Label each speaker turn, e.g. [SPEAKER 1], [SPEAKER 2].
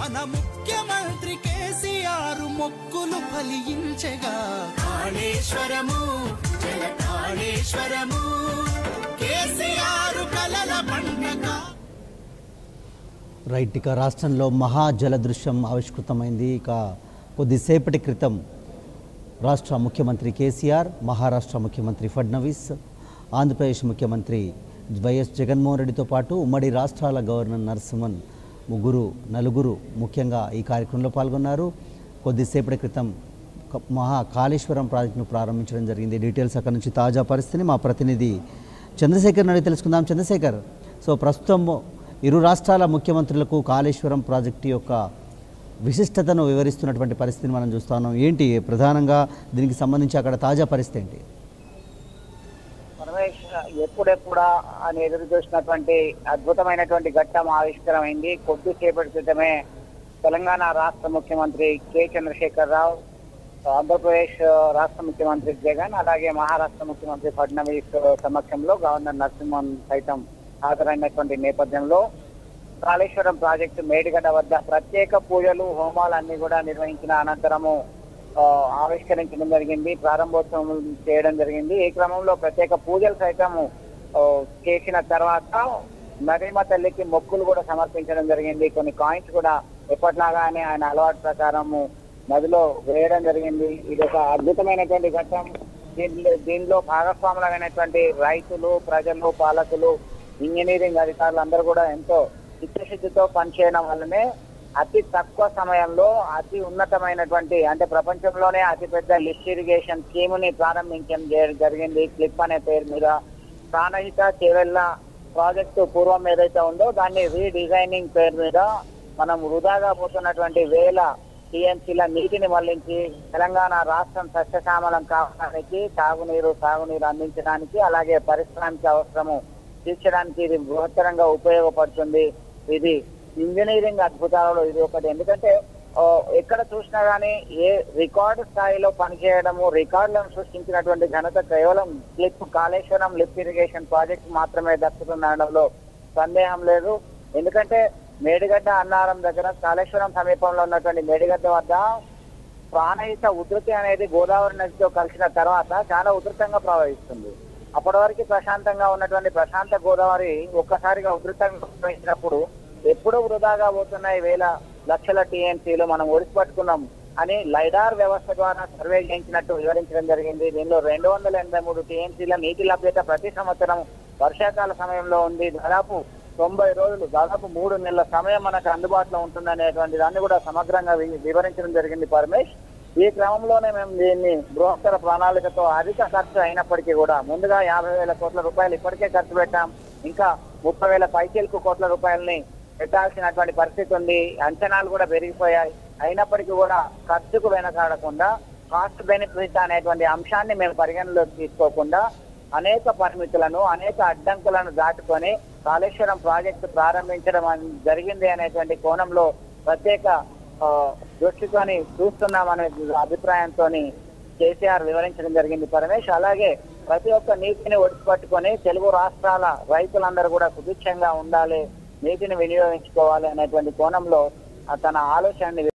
[SPEAKER 1] మన ముఖ్యమంత్రి కేసీఆర్ మొక్కులు ఫలించగా కాళేశ్వరము జల కాళేశ్వరము కేసీఆర్ కలల పండగ
[SPEAKER 2] రైట్ ఇక రాష్ట్రంలో మహా జలదృశ్యం ఆవిష్కృతమైంది ఇక కొద్దిసేపటి క్రితం రాష్ట్ర ముఖ్యమంత్రి కేసీఆర్ మహారాష్ట్ర ముఖ్యమంత్రి ఫడ్నవీస్ ఆంధ్రప్రదేశ్ ముఖ్యమంత్రి వైఎస్ జగన్మోహన్ రెడ్డితో పాటు ఉమ్మడి రాష్ట్రాల గవర్నర్ నరసింహన్ ముగ్గురు నలుగురు ముఖ్యంగా ఈ కార్యక్రమంలో పాల్గొన్నారు కొద్దిసేపటి క్రితం క- మహా కాళేశ్వరం ప్రాజెక్టును ప్రారంభించడం జరిగింది డీటెయిల్స్ అక్కడ నుంచి తాజా పరిస్థితిని మా ప్రతినిధి చంద్రశేఖర్ అడిగి తెలుసుకుందాం చంద్రశేఖర్ సో ప్రస్తుతం ఇరు రాష్ట్రాల ముఖ్యమంత్రులకు కాళేశ్వరం ప్రాజెక్టు యొక్క విశిష్టతను వివరిస్తున్నటువంటి పరిస్థితిని మనం చూస్తున్నాం ఏంటి ప్రధానంగా దీనికి సంబంధించి అక్కడ తాజా పరిస్థితి ఏంటి
[SPEAKER 3] పరమేశ్ ఎప్పుడెప్పుడా అని ఎదురు చూసినటువంటి అద్భుతమైనటువంటి ఘట్టం ఆవిష్కరమైంది కొద్దిసేపటి క్రితమే తెలంగాణ రాష్ట్ర ముఖ్యమంత్రి కె చంద్రశేఖర్ రావు ఆంధ్రప్రదేశ్ రాష్ట్ర ముఖ్యమంత్రి జగన్ అలాగే మహారాష్ట్ర ముఖ్యమంత్రి ఫడ్నవీస్ సమక్షంలో గవర్నర్ నరసింహన్ సైతం హాజరైనటువంటి నేపథ్యంలో కాళేశ్వరం ప్రాజెక్టు మేడిగడ్డ వద్ద ప్రత్యేక పూజలు హోమాలు అన్ని కూడా నిర్వహించిన అనంతరము ఆ, ఆవిష్కరించడం జరిగింది ప్రారంభోత్సవం చేయడం జరిగింది ఈ క్రమంలో ప్రత్యేక పూజలు సైతం ఆ, చేసిన తర్వాత నరీమ తల్లికి మొక్కులు కూడా సమర్పించడం జరిగింది కొన్ని కాయిన్స్ కూడా ఎప్పట్లాగానే ఆయన అలవాటు ప్రకారము నదిలో వేయడం జరిగింది ఇది ఒక అద్భుతమైనటువంటి ఘట్టం దీనిలో దీనిలో భాగస్వాములైనటువంటి రైతులు ప్రజలు పాలకులు ఇంజనీరింగ్ అధికారులు అందరూ కూడా ఎంతో చిత్తశుద్ధితో పనిచేయడం వల్లనే అతి తక్కువ సమయంలో అతి ఉన్నతమైనటువంటి అంటే ప్రపంచంలోనే అతిపెద్ద లిఫ్ట్ ఇరిగేషన్ స్కీమ్ ని ప్రారంభించడం జరి- జరిగింది క్లిప్ అనే పేరు మీద ప్రాణహిత చెవెళ్ళ ప్రాజెక్టు పూర్వం ఏదైతే ఉందో దాన్ని రీడిజైనింగ్ పేరు మీద మనం వృధాగా పోతున్నటువంటి వేల టీఎంసీల నీటిని మళ్లించి తెలంగాణ రాష్ట్రం సస్యశ్యామలం కావడానికి తాగునీరు సాగునీరు అందించడానికి అలాగే పరిశ్రమిక అవసరము తీర్చడానికి ఇది బృహత్తరంగా ఉపయోగపడుతుంది ఇది ఇంజనీరింగ్ అద్భుతాలలో ఇది ఒకటి ఎందుకంటే ఆ, ఎక్కడ చూసినా గానీ ఏ రికార్డు స్థాయిలో పనిచేయడము రికార్డులను సృష్టించినటువంటి ఘనత కేవలం lift Kaleshwaram lift irrigation project మాత్రమే దక్కుతుందనడంలో సందేహం లేదు ఎందుకంటే మేడిగడ్డ అన్నారం దగ్గర కాళేశ్వరం సమీపంలో ఉన్నటువంటి మేడిగడ్డ వద్ద ప్రాణహిత ఉధృతి అనేది గోదావరి నదితో కలిసిన తర్వాత చాలా ఉధృతంగా ప్రవహిస్తుంది అప్పటి వరకు ప్రశాంతంగా ఉన్నటువంటి ప్రశాంత గోదావరి ఒక్కసారిగా ఉధృతంగా ప్రవహించినప్పుడు ఎప్పుడూ వృధాగా పోతున్నాయి వేల లక్షల టీఎంసీలు మనం ఒడిసి పట్టుకున్నాం అని లైడార్ వ్యవస్థ ద్వారా సర్వే చేయించినట్టు వివరించడం జరిగింది దీనిలో రెండు వందల ఎనభై మూడు టీఎంసీల నీటి లభ్యత ప్రతి సంవత్సరం వర్షాకాల సమయంలో ఉంది దాదాపు తొంభై రోజులు దాదాపు మూడు నెలల సమయం మనకు అందుబాటులో ఉంటుందనేటువంటి దాన్ని కూడా సమగ్రంగా వి- వివరించడం జరిగింది పరమేష్ ఈ క్రమంలోనే మేము దీన్ని బృహత్తర ప్రణాళికతో అధిక ఖర్చు అయినప్పటికీ కూడా ముందుగా యాభై వేల కోట్ల రూపాయలు ఇప్పటికే ఖర్చు పెట్టాం ఇంకా ముప్పై వేల పైచీలకు కోట్ల రూపాయలని పెట్టాల్సినటువంటి పరిస్థితి ఉంది అంచనాలు కూడా పెరిగిపోయాయి అయినప్పటికీ కూడా ఖర్చుకు వెనకాడకుండా కాస్ట్ బెనిఫిట్ అనేటువంటి అంశాన్ని మేము పరిగణలోకి తీసుకోకుండా అనేక పరిమితులను అనేక అడ్డంకులను దాటుకొని కాళేశ్వరం ప్రాజెక్టు ప్రారంభించడం అన్- జరిగింది అనేటువంటి కోణంలో ప్రత్యేక ఆ, దృష్టితోని చూస్తున్నామనే అభిప్రాయంతో కేసీఆర్ వివరించడం జరిగింది పరమేష్ అలాగే ప్రతి ఒక్క నీటిని ఒడిసిపట్టుకొని తెలుగు రాష్ట్రాల రైతులందరూ కూడా సుభిక్షంగా ఉండాలి నీటిని వినియోగించుకోవాలి అనేటువంటి కోణంలో ఆ తన ఆలోచనని